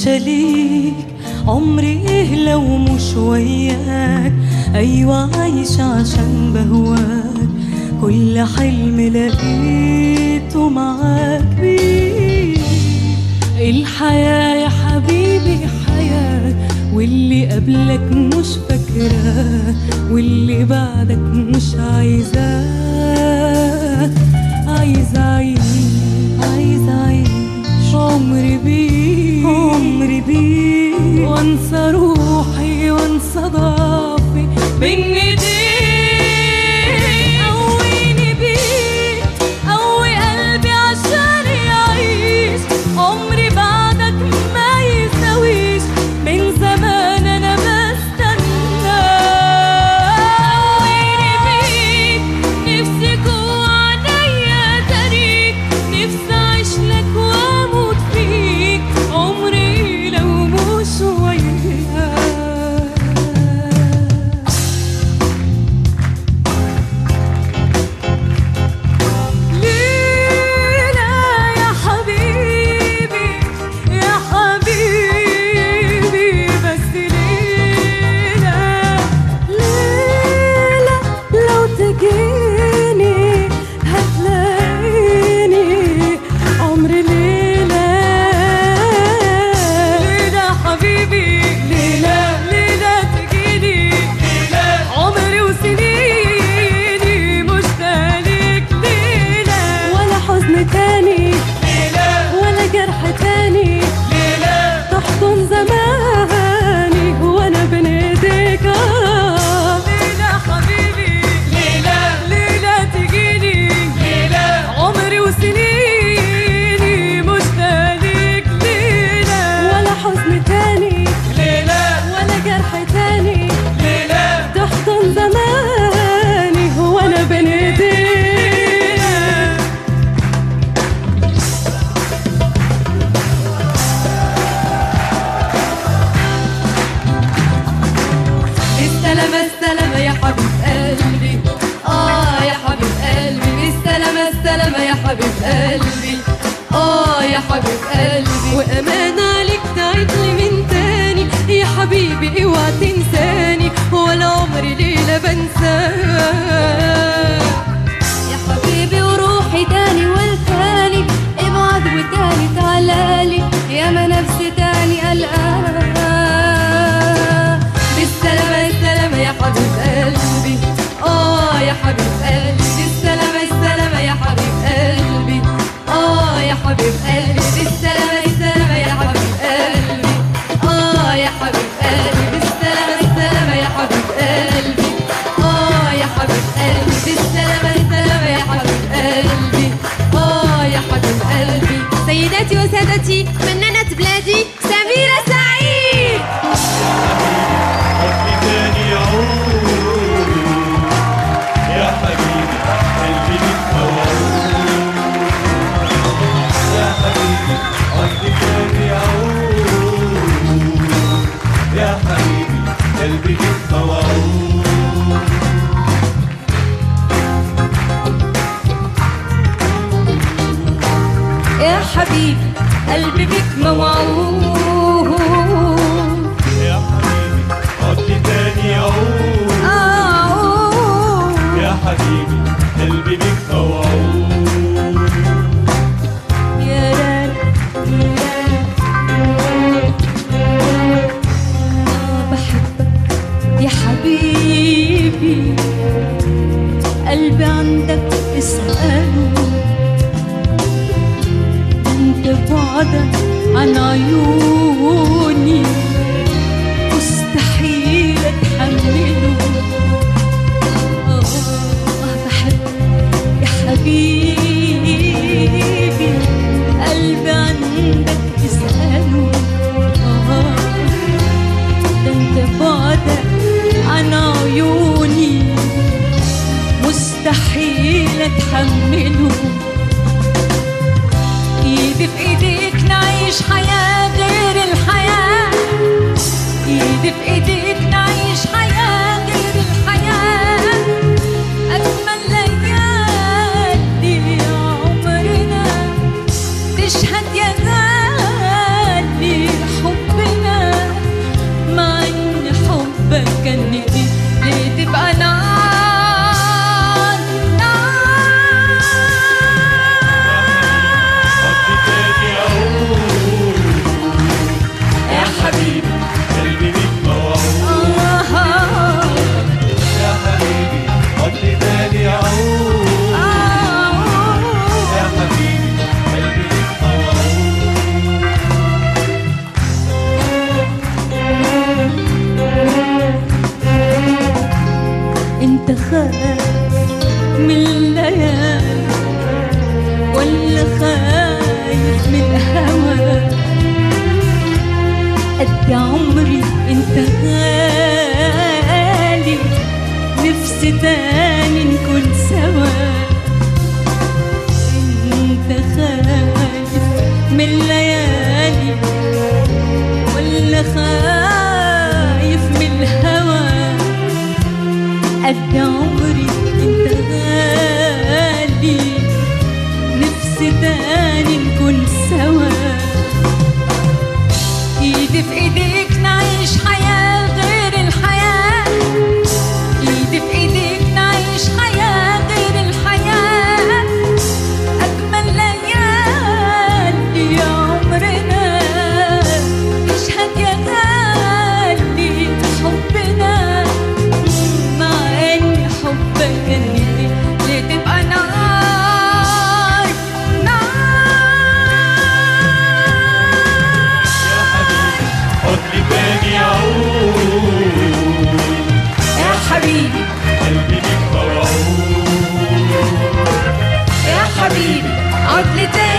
شليك عمري ايه لو مش وياك ايوه عايش عشان بهواك كل حلم لقيته معاك بيه الحياة يا حبيبي حياة واللي قبلك مش فاكراه واللي بعدك مش عايزاه عايز اعيش عايز اعيش عمري بيه عمري بيه وانسى روحي وانسى ضعفي بين ايديك قويني بيه قوي قلبي عشان يعيش عمري بعدك ما يساويش من زمان انا بستنى قويني بيك نفسي جوا عينيا تاريك نفسي اعيش لك واموت فيك عمري لو مش وياك ليلى يا حبيبي يا حبيبي بس ليلى ليلى لو تجيني هتلاقيني عمري ليلى ليلى حبيبي ليلى ليلى تجيني عمري وسنيني مشتاق ليك ليلى ولا حزن تاني ولا جرح تاني تحضن زماني وانا بين ايديك آه. ليلى حبيبي ليلى ليلى تجيني عمري وسنيني مشتاق ليك ليلى ولا حزن تاني ولا جرح تاني تحضن زماني وانا بين ايديك بالسلامة السلامة يا حبيب قلبي آه يا حبيب قلبي بالسلامة السلامة يا حبيب قلبي آه يا حبيب قلبي وأمان عليك تعيد لي من تاني يا حبيبي اوعى تنساني ولا عمري ليلة بنساك يا حبيبي وروحي تاني والتاني ابعد وتاني تعالالي يا ما نفسي تاني قلقان بالسلامة السلامة يا حبيب قلبي اه يا حبيب قلبي بالسلامة السلامة يا حبيب قلبي اه يا حبيب قلبي بالسلامة السلامة يا حبيب قلبي اه يا حبيب قلبي بالسلامة السلامة يا حبيب قلبي اه يا حبيب قلبي بالسلامة السلامة يا حبيب قلبي اه يا حبيب قلبي سيداتي وسادتي فنانة بلادي سميرة سعيد حبي تاني يعود يا حبيبي قلبي بك موعود يا حبيبي حبي تاني يعود يا حبيبي قلبي بك موعود يا حبيبي قلبي بك موعود يا حبيبي حبي تاني يعود أعود يا حبيبي قلبي بك موعود يا راني يا راني بحبك يا حبيبي قلبي عندك اسأله انت بعدك عن عيوني مستحيل اتحمله آه بحبك يا حبيبي قلبي عندك اسأله آه ده انت بعدك عن عيوني مستحيل اتحمله ايدي في ايديك نعيش حياة غير الحياة ايدي في ايديك نعيش حياة غير الحياة اجمل ليالي عمرنا تشهد يا غالي حب ولا خايف من الهوى قد عمري انت غالي نفسي تاني نكون سوا انت خايف من الليالي ولا خايف من الهوى قد عمري انت غالي نفسي تاني نكون سوا ايدي في ايديك نعيش حياة غير الحياة ايدي في ايديك نعيش حياة غير الحياة اجمل ليالي عمرنا نشهد يا غالي حبنا مع ان حبك اللي لتبقى نار نار يا حبيبي حضني تاني عود يا حبيبي قلبي بيك موعود يا حبيبي عد لي تاني